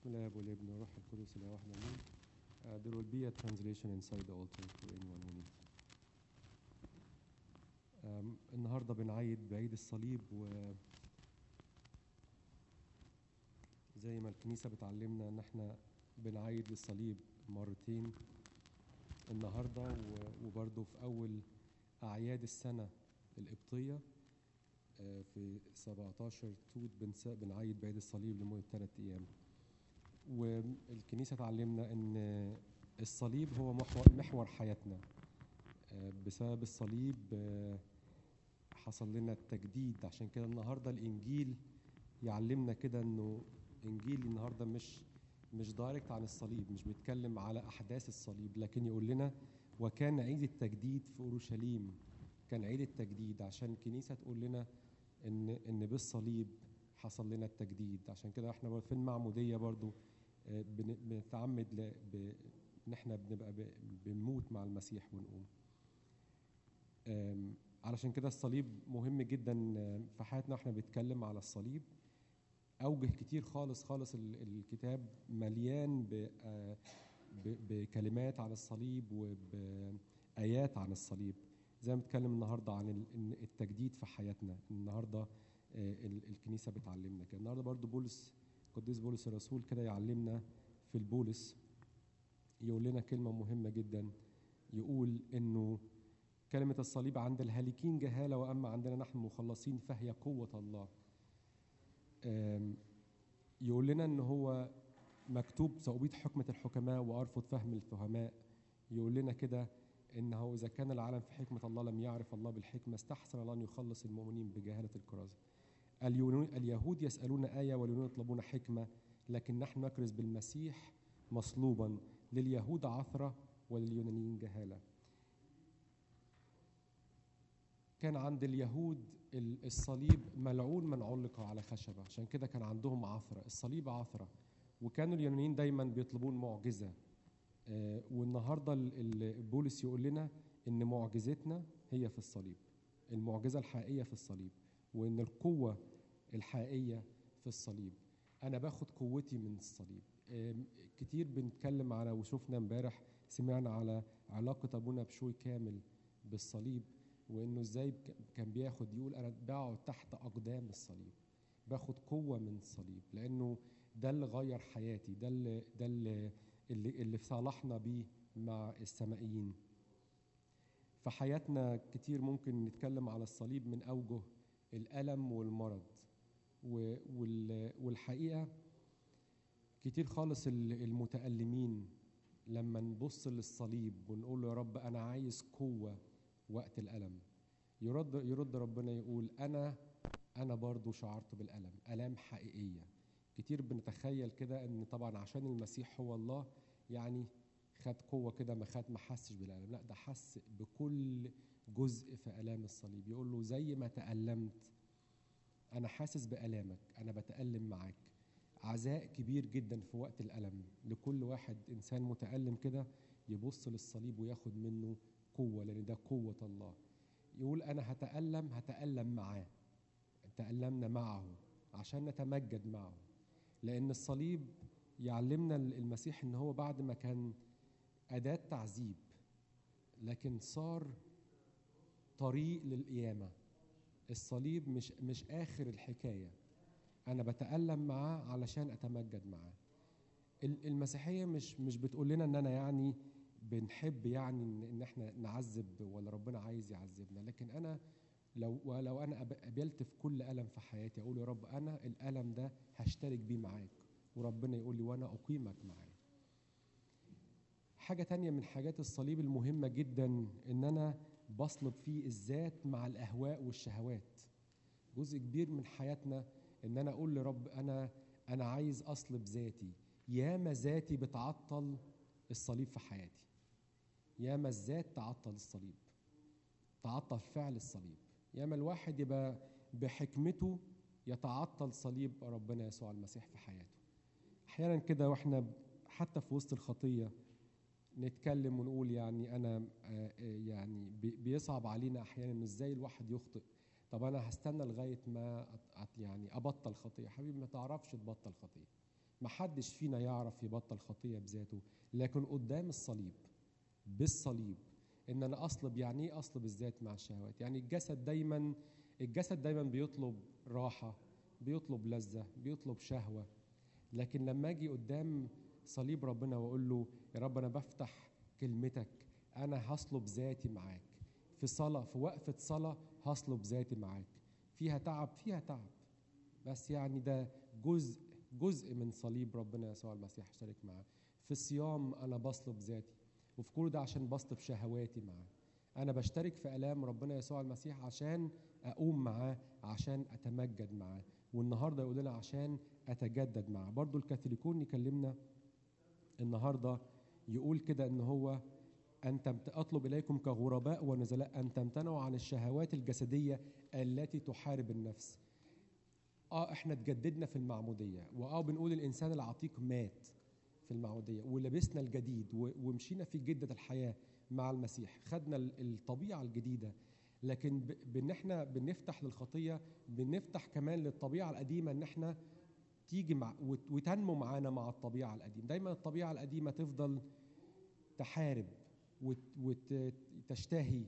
بسم الله والابن والروح القدس الاله واحد امين. Uh, there will be a translation inside the altar for anyone who needs. Um, النهارده بنعيد بعيد الصليب و زي ما الكنيسه بتعلمنا ان احنا بنعيد الصليب مرتين النهارده و- وبرضه في اول اعياد السنه القبطيه آه، في 17 توت بنس- بنعيد بعيد الصليب لمده ثلاث ايام والكنيسه تعلمنا ان الصليب هو محور محور حياتنا آه، بسبب الصليب آه، حصل لنا التجديد عشان كده النهارده الانجيل يعلمنا كده انه انجيل النهارده مش مش دايركت عن الصليب مش بيتكلم على احداث الصليب لكن يقول لنا وكان عيد التجديد في اورشليم كان عيد التجديد عشان الكنيسه تقول لنا ان ان بالصليب حصل لنا التجديد عشان كده احنا في المعموديه برضو آه، بن- بنتعمد ل- ب- ان احنا بنبقى ب- بنموت مع المسيح ونقوم آم، علشان كده الصليب مهم جدا آه، في حياتنا واحنا بنتكلم على الصليب اوجه كتير خالص خالص ال- الكتاب مليان ب- آه، ب- بكلمات عن الصليب وبآيات عن الصليب زي ما بنتكلم النهارده عن ال- إن التجديد في حياتنا النهارده آه، ال- الكنيسه بتعلمنا كده النهارده برضو بولس قديس بولس الرسول كده يعلمنا في البولس يقول لنا كلمه مهمه جدا يقول انه كلمه الصليب عند الهالكين جهاله واما عندنا نحن مخلصين فهي قوه الله آم، يقول لنا ان هو مكتوب سأبيد حكمة الحكماء وأرفض فهم الفهماء يقول لنا كده إنه إذا كان العالم في حكمة الله لم يعرف الله بالحكمة استحسن الله أن يخلص المؤمنين بجهالة الكرازة اليونان- اليهود يسألون آية واليونان يطلبون حكمة لكن نحن نكرز بالمسيح مصلوبا لليهود عثرة ولليونانيين جهالة كان عند اليهود ال- الصليب ملعون من علق على خشبة عشان كده كان عندهم عثرة الصليب عثرة وكانوا اليونانيين دايما بيطلبون معجزة آه، والنهاردة ال- ال- بولس يقول لنا إن معجزتنا هي في الصليب المعجزة الحقيقية في الصليب وإن القوة الحقيقية في الصليب أنا باخد قوتي من الصليب آم، كتير بنتكلم على وشفنا امبارح سمعنا على علاقة أبونا بشوي كامل بالصليب وإنه إزاي ك- كان بياخد يقول أنا بقعد تحت أقدام الصليب باخد قوة من الصليب لأنه ده اللي غير حياتي ده اللي ده اللي اللي, اللي صالحنا بيه مع السمائيين في حياتنا كتير ممكن نتكلم على الصليب من أوجه الألم والمرض و- وال- والحقيقة كتير خالص ال- المتألمين لما نبص للصليب ونقول له يا رب أنا عايز قوة وقت الألم يرد يرد ربنا يقول أنا أنا برضو شعرت بالألم ألام حقيقية كتير بنتخيل كده ان طبعا عشان المسيح هو الله يعني خد قوه كده ما خد ما حسش بالالم لا ده حس بكل جزء في الام الصليب يقول له زي ما تالمت انا حاسس بالامك انا بتالم معاك عزاء كبير جدا في وقت الالم لكل واحد انسان متالم كده يبص للصليب وياخد منه قوه لان ده قوه الله يقول انا هتالم هتالم معاه تالمنا معه عشان نتمجد معه لأن الصليب يعلمنا المسيح إن هو بعد ما كان أداة تعذيب لكن صار طريق للقيامة الصليب مش مش آخر الحكاية أنا بتألم معاه علشان أتمجد معاه ال- المسيحية مش مش بتقول لنا إن أنا يعني بنحب يعني إن إن إحنا نعذب ولا ربنا عايز يعذبنا لكن أنا لو ولو انا قاب- قابلت في كل الم في حياتي اقول يا رب انا الالم ده هشترك بيه معاك وربنا يقول لي وانا اقيمك معايا حاجة تانية من حاجات الصليب المهمة جدا ان انا بصلب فيه الذات مع الاهواء والشهوات جزء كبير من حياتنا ان انا اقول لرب انا انا عايز اصلب ذاتي ياما ذاتي بتعطل الصليب في حياتي ياما الذات تعطل الصليب تعطل فعل الصليب ياما الواحد يبقى بحكمته يتعطل صليب ربنا يسوع المسيح في حياته احيانا كده واحنا ب- حتى في وسط الخطيه نتكلم ونقول يعني انا آه، آه، يعني بي- بيصعب علينا احيانا ان ازاي الواحد يخطئ طب انا هستنى لغايه ما أت- أت- يعني ابطل خطيه حبيبي ما تعرفش تبطل خطيه محدش فينا يعرف يبطل خطيه بذاته لكن قدام الصليب بالصليب ان انا اصلب يعني ايه اصلب الذات مع الشهوات يعني الجسد دايما الجسد دايما بيطلب راحه بيطلب لذه بيطلب شهوه لكن لما اجي قدام صليب ربنا واقول له يا رب انا بفتح كلمتك انا هصلب ذاتي معاك في صلاه في وقفه صلاه هصلب ذاتي معاك فيها تعب فيها تعب بس يعني ده جزء جزء من صليب ربنا يسوع المسيح اشترك معاه في الصيام انا بصلب ذاتي وفي كل ده عشان بصلب شهواتي معاه انا بشترك في الام ربنا يسوع المسيح عشان اقوم معاه عشان اتمجد معاه والنهارده يقول لنا عشان اتجدد معاه برضو الكاثوليكون يكلمنا النهارده يقول كده ان هو ان تمت... اطلب اليكم كغرباء ونزلاء ان تمتنعوا عن الشهوات الجسديه التي تحارب النفس اه احنا اتجددنا في المعموديه واه بنقول الانسان العتيق مات في المعموديه ولبسنا الجديد و... ومشينا في جده الحياه مع المسيح خدنا ال- الطبيعه الجديده لكن ب... بان احنا بنفتح للخطيه بنفتح كمان للطبيعه القديمه ان احنا تيجي مع وت- وتنمو معانا مع الطبيعه القديمه دايما الطبيعه القديمه تفضل تحارب وتشتهي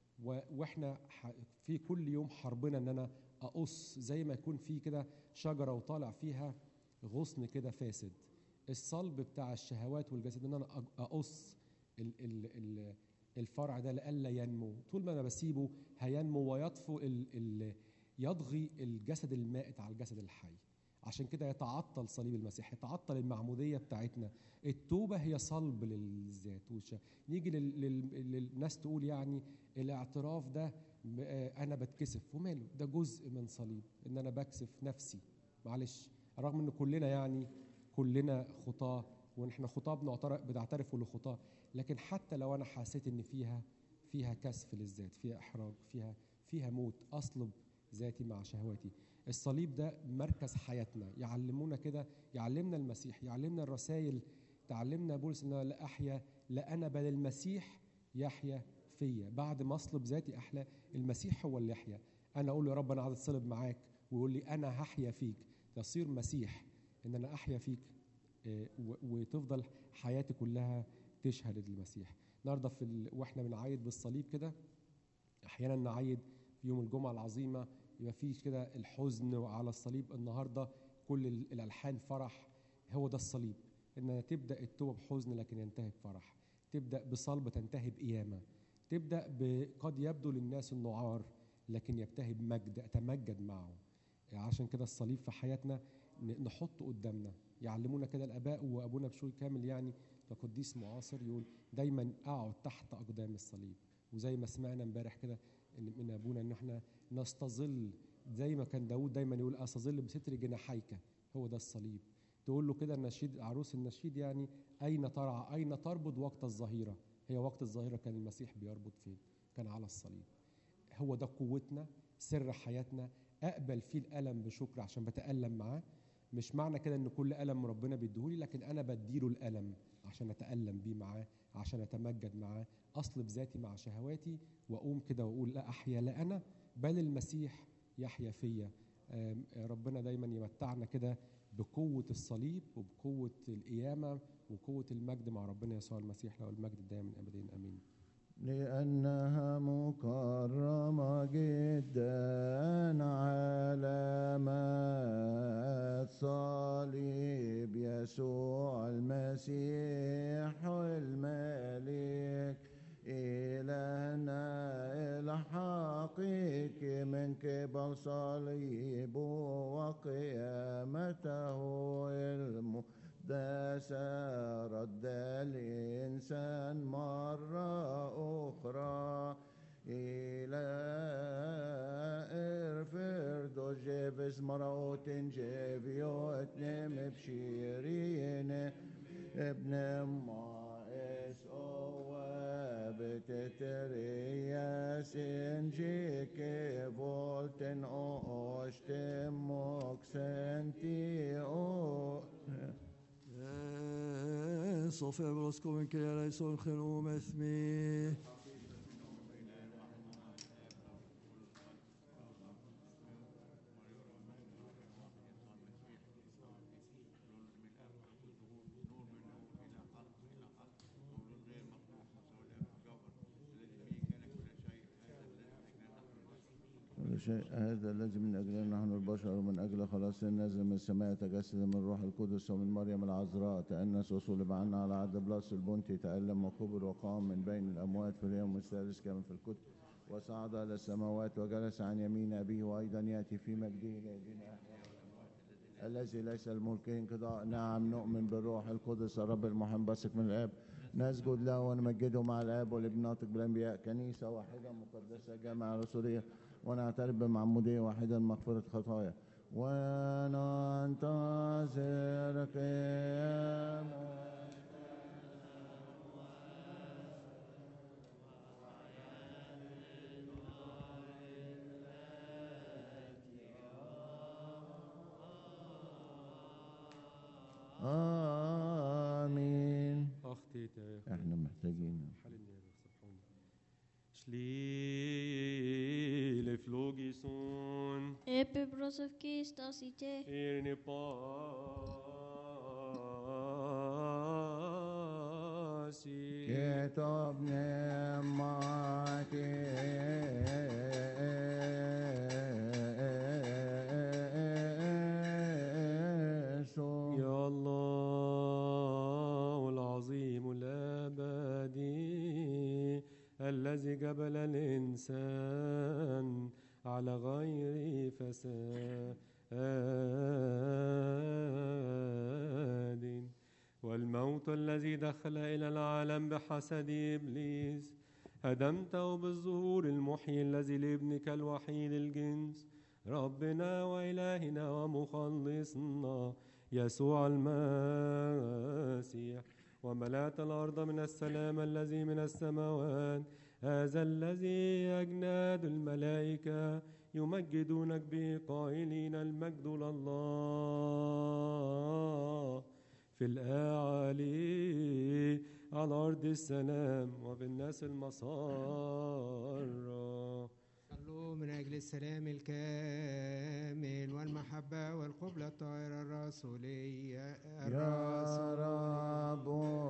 واحنا ح- في كل يوم حربنا ان انا اقص زي ما يكون في كده شجره وطالع فيها غصن كده فاسد الصلب بتاع الشهوات والجسد ان انا أ- اقص ال ال ال الفرع ده لئلا ينمو طول ما انا بسيبه هينمو ويطفو ال ال يضغي الجسد المائت على الجسد الحي عشان كده يتعطل صليب المسيح يتعطل المعمودية بتاعتنا التوبة هي صلب للذات والش... نيجي لل... لل... للناس تقول يعني الاعتراف ده ب- آه، أنا بتكسف وماله ده جزء من صليب إن أنا بكسف نفسي معلش رغم إن كلنا يعني كلنا خطاة ونحن خطاة بنعترف بنعترف لخطاة لكن حتى لو أنا حسيت إن فيها فيها كسف للذات فيها إحراج فيها فيها موت أصلب ذاتي مع شهواتي الصليب ده مركز حياتنا يعلمونا كده يعلمنا المسيح يعلمنا الرسائل تعلمنا بولس ان أنا لا احيا لا انا بل المسيح يحيا فيا بعد ما اصلب ذاتي احلى المسيح هو اللي يحيا انا اقول له يا رب انا عايز اتصلب معاك ويقول لي انا هحيا فيك تصير مسيح ان انا احيا فيك آه، و- وتفضل حياتي كلها تشهد للمسيح النهارده في ال... واحنا بنعيد بالصليب كده احيانا نعيد في يوم الجمعه العظيمه يبقى فيه كده الحزن على الصليب النهارده كل ال- الالحان فرح هو ده الصليب ان تبدا التوبه بحزن لكن ينتهي بفرح تبدا بصلب تنتهي بقيامه تبدا بقد يبدو للناس انه عار لكن ينتهي بمجد اتمجد معه عشان كده الصليب في حياتنا ن- نحطه قدامنا يعلمونا كده الاباء وابونا بشوي كامل يعني كقديس معاصر يقول دايما اقعد تحت اقدام الصليب وزي ما سمعنا امبارح كده إن- من ابونا ان احنا نستظل زي ما كان داود دايما يقول استظل بستر جناحيك هو ده الصليب تقول له كده النشيد عروس النشيد يعني اين ترعى اين تربض وقت الظهيره هي وقت الظهيره كان المسيح بيربط فين كان على الصليب هو ده قوتنا سر حياتنا اقبل فيه الالم بشكر عشان بتالم معاه مش معنى كده ان كل الم ربنا بيديهولي لكن انا بديله الالم عشان اتالم بيه معاه عشان اتمجد معاه اصلب ذاتي مع شهواتي واقوم كده واقول لا احيا لا انا بل المسيح يحيا فيا آم، آه، ربنا دايما يمتعنا كده بقوة الصليب وبقوة القيامة وقوة المجد مع ربنا يسوع المسيح له المجد دائما أبدين أمين لأنها مكرمة جدا علامات صليب يسوع المسيح الملك إلهنا الحقيقي من قبل صليبه وقيامته المقدسة رد الإنسان مرة أخرى إلى إرفردو جيفز مراوت جيفيوت نم بشيرين ابن ما اس او بتترياس انجيك فولتن اوشتم موكسنتي او صوفيا بروسكو من كريا ليسون خنوم اسمي شيء هذا الذي من أجلنا نحن البشر ومن أجل خلاص نزل من السماء تجسد من الروح القدس ومن مريم العذراء تأنس وصلب عنا على عهد بلاس البنطي تألم وكبر وقام من بين الأموات في اليوم الثالث كما في الكتب وصعد إلى السماوات وجلس عن يمين أبيه وأيضا يأتي في مجده ليدين الذي ليس الملك انقضاء نعم نؤمن بالروح القدس الرب المحنبسك من الآب نسجد له ونمجده مع الآب والابن ناطق بالأنبياء كنيسة واحدة مقدسة جامعة رسولية ونعترف بمعمودية واحدة مغفرة خطايا وننتظر قيامة آمين أختي تا احنا محتاجين حلني سبحان Sli flogison Epi prosevkis tasite, Irni pasi كتاب نعمتي يا الله العظيم الأبدي الذي جبل الإنسان على غير فساد والموت الذي دخل إلى العالم بحسد إبليس هدمته بالظهور المحيي الذي لابنك الوحيد الجنس ربنا وإلهنا ومخلصنا يسوع المسيح وملأت الأرض من السلام الذي من السماوات هذا الذي أجناد الملائكة يمجدونك به قائلين المجد لله في الأعالي على أرض السلام وفي الناس المسار صلوا من أجل السلام الكامل والمحبة والقبلة الطاهرة الرسولية يا الرسول رب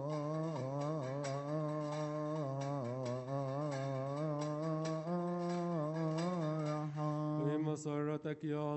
ارحم بمسرتك يا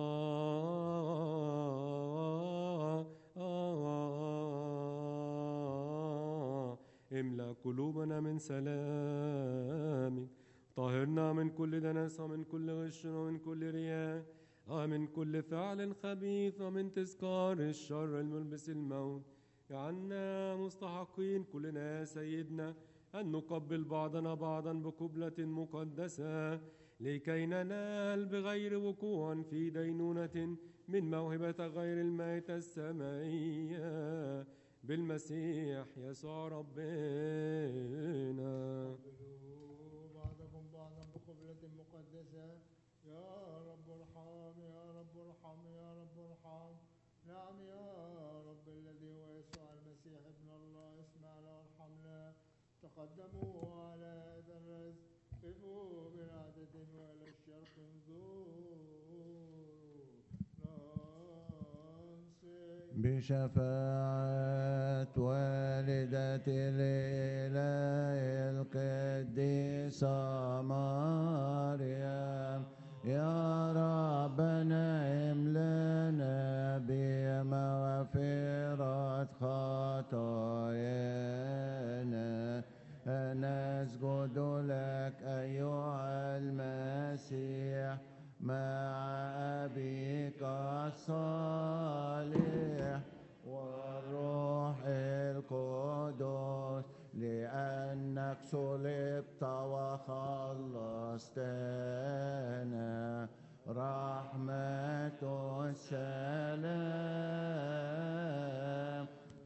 الله املأ قلوبنا من سلامك طهرنا من كل دنس ومن كل غش ومن كل رياء ومن كل فعل خبيث ومن تذكار الشر الملبس الموت جعلنا مستحقين كلنا يا سيدنا أن نقبل بعضنا بعضا بقبلة مقدسة لكي ننال بغير وقوع في دينونة من موهبة غير الميت السمائية بالمسيح يسوع ربنا بعضكم بعضا بقبلة مقدسة يا رب ارحم يا رب ارحم يا رب ارحم نعم يا رب الذي هو يسوع المسيح ابن الله اسمعنا وارحمنا تقدموا على هذا الرزق قفوا برعدة وإلى الشرق انظروا ننصت بشفاعة والدة الإله القديسة مريم يا ربنا املنا بمغفرة خطايانا نسجد لك أيها المسيح مع أبيك الصالح والروح القدس لأنك صلبت وخلصتنا رحمة السلام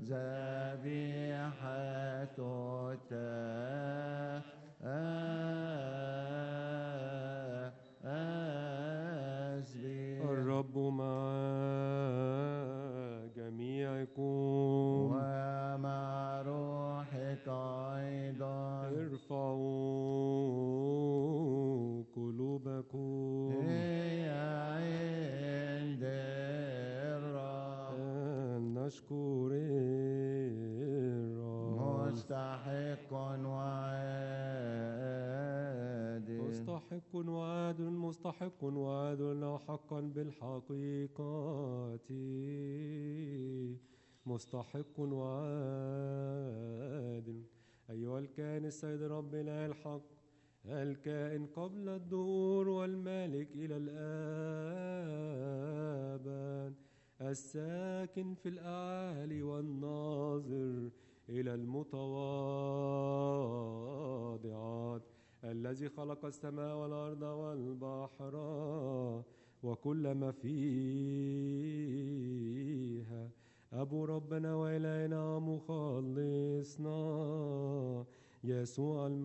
ذبيحة التسبيح الرب مع جميعكم ومع روحك أيضا ارفعوا قلوبكم هي عند الرب نشكر الرب مستحق وعادل مستحق وعادل مستحق وعادل حقا بالحقيقة مستحق وعادل أيها الكائن السيد رب الإله الحق الكائن قبل الدهور والمالك إلى الآباد الساكن في الأعالي والناظر إلى المتواضعات الذي خلق السماء والأرض والبحر وكل ما فيها أبو ربنا وإلهنا مخلصنا يسوع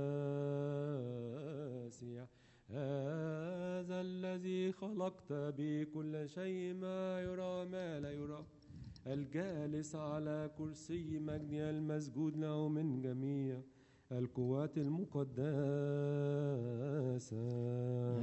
المسيح هذا الذي خلقت به كل شيء ما يرى ما لا يرى الجالس على كرسي مجد المسجود له من جميع القوات المقدسة